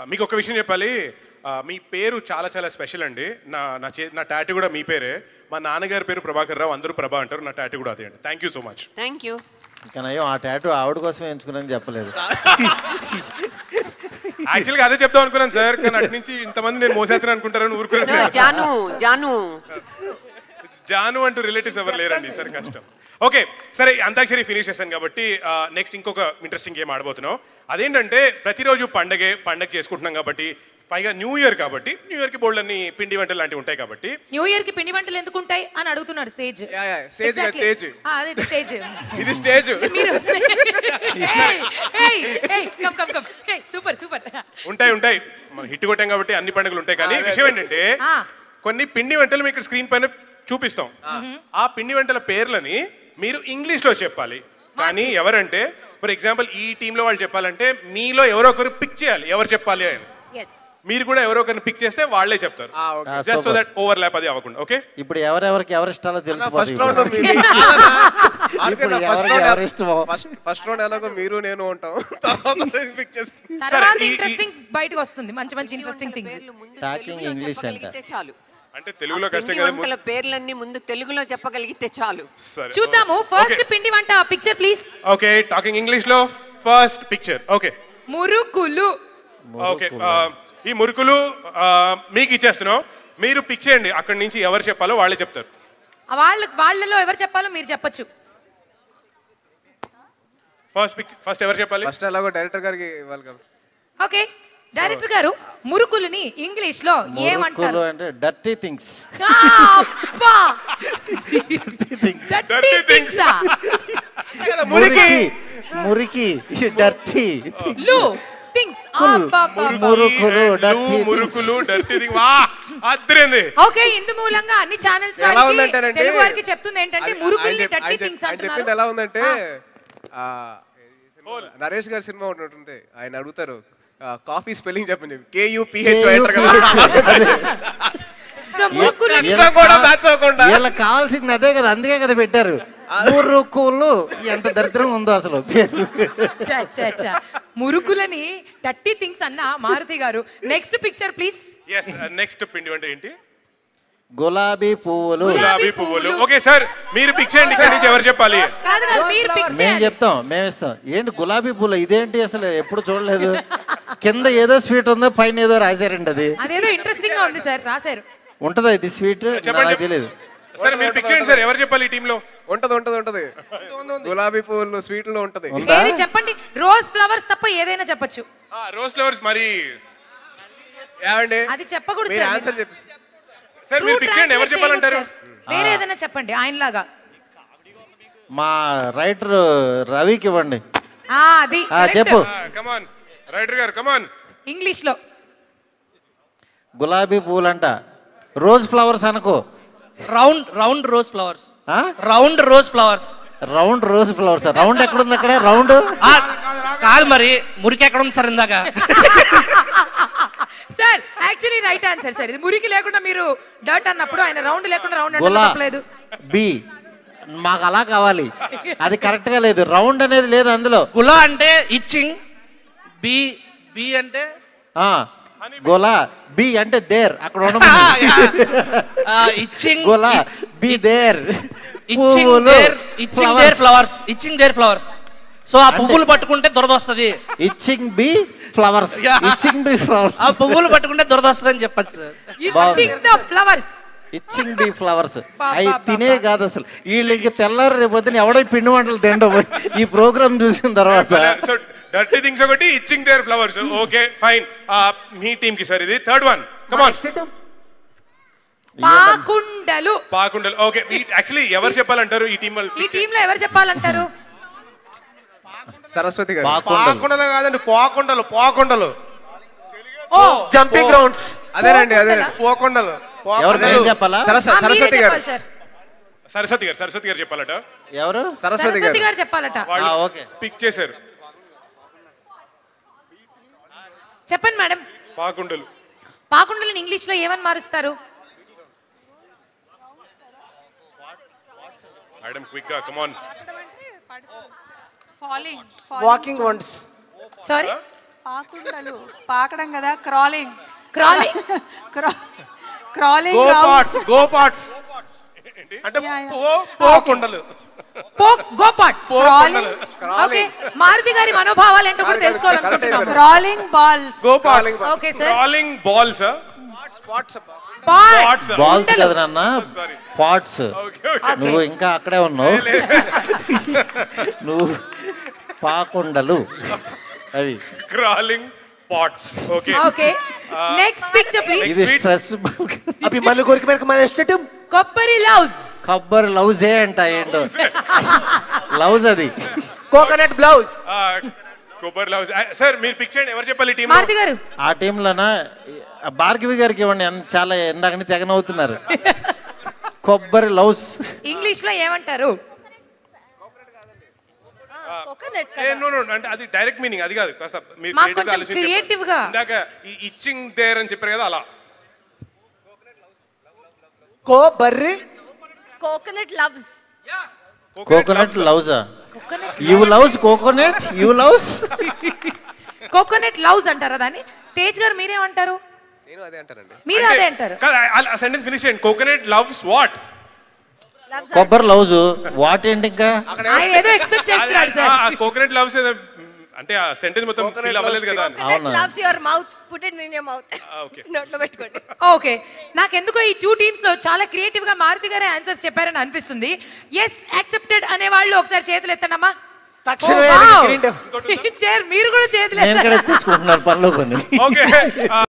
మీకు ఒక విషయం చెప్పాలి ఆ, మీ పేరు చాలా చాలా స్పెషల్ అండి నా నా చే నా టాటూ కూడా మీ పేరే మా నాన్నగారి పేరు ప్రభాకర్ రావు అందరూ ప్రభా అంటారు నా టాటూ కూడా అదే అండి thank you so much thank you ఇంకా నయ్యం ఆ టాటూ ఆవిడ కోసమే ఎంచుకున్నాను చెప్పలేదు యాక్చువల్గా అదే చెప్తాం అనుకున్నాను సార్ కానీ అటు నుంచి ఇంతమంది నేను మోసేస్తాను అనుకుంటారని No, ఊరుకున్నాను జాను జాను జాను అంటూ రిలేటివ్స్ ఎవరు లేరండి సరే కష్టం ఓకే సరే అంతాక్షరి ఫినిష్ చేశాను కాబట్టి నెక్స్ట్ ఇంకొక ఇంట్రెస్టింగ్ గేమ్ ఆడబోతున్నాం అదేంటంటే ప్రతిరోజు పండగే పండగ చేసుకుంటున్నాం కాబట్టి పైగా న్యూ ఇయర్ కాబట్టి న్యూ ఇయర్కి బోల్డ్ అన్ని పిండి వంటలు లాంటివి ఉంటాయి కాబట్టి న్యూ ఇయర్ కి పిండి వంటలు ఎందుకు ఉంటాయి అని అడుగుతున్నాడు సేజ్ యా, యా, సేజ్ కాదు, Exactly. తేజ్. ఆ, అదే తేజ్ ఇది స్టేజ్ మీరు come come come super super ఉంటాయి ఉంటాయి మనం హిట్ కొట్టాం కాబట్టి అన్ని పండుగలు ఉంటాయి కానీ విషయం ఏంటంటే ఆ. కొన్ని పిండి వంటలు మీకు స్క్రీన్ పైన చూపిస్తాం ఆ పిండి వంటల పేర్లని మీరు ఇంగ్లీష్ లో చెప్పాలి కానీ ఎవరంటే ఫర్ ఎగ్జాంపుల్ ఈ టీంలో వాళ్ళు చెప్పాలంటే మీలో ఎవరో ఒకరు పిక్ చేయాలి ఎవరు చెప్పాలి అని ఎస్ మీరు కూడా ఎవరో ఒకరిని పిక్ చేస్తే వాళ్ళే చెప్తారు ఆ, okay. ఆ, just so super. That overlap అది అవ్వకుండా ఓకే ఇప్పుడు ఎవరెవరికి ఎవరి ఇష్టాలో ఫస్ట్ రౌండ్ తెలిసిపోతుంది ఇప్పుడు ఫస్ట్ ఎవరికి ఎవరి ఇష్టమో ఫస్ట్ ఫస్ట్ రౌండ్ ఎలాగో మీరు నేను ఉంటాం తర్వాత పిక్ చేసి తర్వాత ఈ- ఈ- ఇంట్రెస్టింగ్ బయటకు వస్తుంది మంచి మంచి ఇంట్రెస్టింగ్ థింగ్స్ పేర్లు ముందు Talking తెలుగులో English అంట. చెప్పగలిగితే చాలు అంటే తెలుగులో ఆ కష్టం పిండి కదా వంటల పేర్లన్నీ ముందు తెలుగులో చెప్పగలిగితే చాలు సరే చూద్దాము ఫస్ట్ పిండి వంట picture please okay talking English లో ఫస్ట్ పిక్చర్ ఓకే మురుకులు ఓకే ఈ మురుకులు ఆ, మీకు ఇచ్చేస్తున్నాం మీరు పిక్ చేయండి అక్కడి నుంచి ఎవరు చెప్పాలో వాళ్ళే చెప్తారు వాళ్ళ వాళ్ళలో ఎవరు చెప్పాలో మీరు చెప్పొచ్చు ఫస్ట్ పిక్ ఫస్ట్ ఎవరు చెప్పాలి ఫస్ట్ ఎలాగో డైరెక్టర్ గారికి ఇవ్వాలి కదా ఓకే డైరెక్టర్ గారు మురుకులని ఇంగ్లీష్ లో ఏమంటారు మురుకులు అంటే డర్టీ థింగ్స్ ఆ, అబ్బా! Dirty Dirty things. things ఆ? మురికి మురికి డర్టీ లు థింగ్స్ మురుకులు ఈ డర్టీ లు, మురుకులు డర్టీ వా అద్దరింది ఓకే ఇందు మూలంగా అన్ని ఛానల్స్ ఎలా వాళ్ళకి ఉందంటేనంటే తెలుగు వారికి చెప్తుంది ఏంటంటే అది- మురుకుల్ని ఆయన చెప్- డర్టీ ఆయన చెప్- థింగ్స్ ఆయన అంటున్నారు చెప్పింది ఎలా ఉందంటే ఆ, ఈ సినిమా, నరేష్ గారి సినిమా ఒకటి ఉంటుంది ఆయన అడుగుతారు కాఫీ స్పెల్లింగ్ చెప్పండి చెప్పి కేయూపీహెచ్ అంటారు కదా సో మురుకులు అక్షరం కూడా మ్యాచ్ అవ్వకుండా వీళ్ళకి కావాల్సింది అదే కదా అందుకే కదా పెట్టారు మురుకులు ఎంత దరిద్రం ఉందో అసలు పేరు చ్చ, చ్చ, చ్చ. మురుకులని డర్టీ థింగ్స్ అన్న మారుతి గారు next picture please yes next పిండి వంట ఏంటి గులాబీ పువ్వులు గులాబీ గులాబీ పువ్వులు పువ్వులు. ఓకే సార్ మీరు పిక్ చేయండి ఇక్కడ నుంచి ఎవరు చెప్పాలి కాదు కాదు, మీరు పిక్ మేము చేయాలి చెప్తాం మేము ఇస్తాం ఏంటి గులాబీ పూలు ఇదేంటి అసలు ఎప్పుడు చూడలేదు కింద ఏదో స్వీట్ ఉందో పైన ఏదో రాశారండి అది అదేదో ఇంట్రెస్టింగ్ గా ఉంది సార్ రాశారు ఉంటుందా ఇది స్వీట్ చెప్పండి నాకు తెలియదు సరే మీరు పిక్ చేయండి సార్ ఎవరు చెప్పాలి ఈ టీంలో ఉంటది ఉంటది ఉంటది గులాబీ పువ్వులు స్వీట్ లో ఉంటది ఉందా ఏది చెప్పండి రోజ్ ఫ్లవర్స్ తప్ప ఏదైనా చెప్పొచ్చు రోజ్ ఫ్లవర్స్ మరి ఏమండి అది చెప్పకూడదు మీరు సార్ ఆన్సర్ చెప్పి సార్ మీరు True పిక్ చేయండి ఎవరు translate చెప్పాలంటారు చేయకూడదు సార్. వేరే ఏదైనా చెప్పండి ఆయనలాగా మా రైటర్ రవికి ఇవ్వండి ఆ అది ఆ, చెప్పు కమాన్ రైటర్ గారు కమాన్ ఇంగ్లీష్ లో గులాబీ పూలంట రోజ్ ఫ్లవర్స్ అనుకో రౌండ్ రౌండ్ రోజ్ ఫ్లవర్స్ ఆ? Round rose flowers round rose flowers round ఎక్కడుంది అక్కడ రౌండ్ కాదు మరి మురికి ఎక్కడ ఉంది సార్ ఇందాక sir actually right answer sir ఇది మురికి లేకుండా మీరు డర్ట్ అన్నప్పుడు ఆయన రౌండ్ లేకుండా రౌండ్ అంటే గులా తప్పలేదు బి మాకు అలా కావాలి అది కరెక్ట్ గా లేదు రౌండ్ అనేది లేదు అందులో గులా అంటే ఇచ్చింగ్ బి బి అంటే ఆ గోలా బి అంటే దేర్ అక్కడ ఉండమని ఇచ్చింగ్ గోలా be there itching there itching there flowers itching there flowers so ఆ పువ్వులు పట్టుకుంటే దురద వస్తుంది itching be flowers Yeah. Itching be flowers ఆ పువ్వులు పట్టుకుంటే దురద వస్తుంది అని చెప్పచ్చు sir itching the flowers itching be flowers బా, అవి బా, తినే బా. కాదు అసలు వీళ్ళకి తెల్లారు రేపు పొద్దున ఎవడో ఈ పిండి వంటలు తిండవు ఈ ప్రోగ్రామ్ చూసిన తర్వాత సో డర్టీ థింగ్స్ ఒకటి itching there flowers okay fine మీ టీమ్ కి సార్ ఇది థర్డ్ వన్ కమాన్ పాకుండలు పాకుండలు ఓకే యాక్చువల్లీ ఎవరు చెప్పాలంటారు ఈ టీం వాళ్ళు ఈ టీమ్ లో ఎవరు చెప్పాలంటారు సరస్వతి గారు పాకుండలు. పాకుండలు కాదండి పోకుండలు పోకుండలు ఓ జంపింగ్ గ్రౌండ్స్ అదేనండి అదే పోకుండలు ఎవరు నేను చెప్పాలా ఆ, మీరే సరస్వతి గారు చెప్పాలి సార్ సరస్వతి గారు సరస్వతి గారు చెప్పాలట ఎవరు సరస్వతి సరస్వతి గారు గారు చెప్పాలట వాళ్ళు ఆ, ఓకే. పిక్ చేశారు చెప్పండి మేడం పాకుండలు పాకుండలని ఇంగ్లీష్ లో ఏమని మారుస్తారు మేడం క్విక్ గా come on falling walking once sorry పాకుండలు పాకడం కదా crawling Crawling? Crawling go parts go parts అంటే Yeah, yeah. పో పోకుండలు పోక్ గోపాట్స్ క్రాలింగ్ ఓకే మారుతి గారి మనోభావాలు ఏంటో కూడా తెలుసుకోవాలనుకుంటున్నాం crawling balls go parts okay sir calling balls spots pots balls కదా నాన్న Sorry. పాట్స్ ఓకే ఓకే నువ్వు ఇంకా అక్కడే ఉన్నావు నువ్వు పాకుండలు అది crawling pots okay okay next picture please ఇది స్ట్రెస్ అవి మళ్ళీ కోరిక మేరకు మన ఎస్టేట్ కొబ్బరి లవ్స్ కొబ్బరి లవ్సే అంట ఏంటో లవ్స్ అది కోకోనట్ బ్లౌజ్ కొబ్బరి లవ్ సార్ మీరు పిక్ చేయండి ఎవరు చెప్పాలి టీమ్ మారుతి గారు ఆ టీంలోన భార్గవి గారికి ఇవ్వండి ఎంత- చాలా ఇందాకని తెగనవుతున్నారు కొబ్బరి లవ్స్ ఇంగ్లీష్ లో ఏమంటారు అంటే అది డైరెక్ట్ మీనింగ్ అది కాదు కాస్త మీరు మాకు creative గా కొంచెం ఆలోచించి చెప్పండి. creative గా. ఇందాక ఈ ఇచ్చింగ్ దేర్ అని చెప్పారు కదా అలా కో బర్రి కోకోనట్ లవ్స్ కోకోనట్ లవ్సా coconut you loves coconut you loves coconut loves అంటారా దాన్ని తేజ్ గారు మీరేమంటారు నేను అదే అంటానండి మీరు అదే అంటారు ఆ సెంటెన్స్ ఫినిష్ చేయండి కోకోనట్ లవ్స్ వాట్ లవ్స్ కొబ్బరి లవ్స్ వాట్ ఏంటి ఇంకా ఆయన ఏదో ఎక్స్పెక్ట్ చేస్తున్నాడు సార్ కోకోనట్ లవ్స్ అంటే ఆ సెంటెన్స్ మొత్తం ఫిల్ అవ్వలేదు కదా కోకోనట్ అవునా? Loves your mouth put it in your mouth okay. నోట్లో పెట్టుకోండి ఓకే నాకెందుకో ఈ టూ టీమ్స్ లో చాలా క్రియేటివ్ గా మారుతి గారే ఆన్సర్స్ చెప్పారని అనిపిస్తుంది ఎస్ యాక్సెప్టెడ్ అనే వాళ్ళు ఒకసారి చేతులు ఎత్తనమ్మా తక్షణమే green tea. చైర్ మీరు కూడా చేతులు నేను ఎత్తారా కూడా తీసుకుంటున్నాను పనిలో కొన్ని ఓకే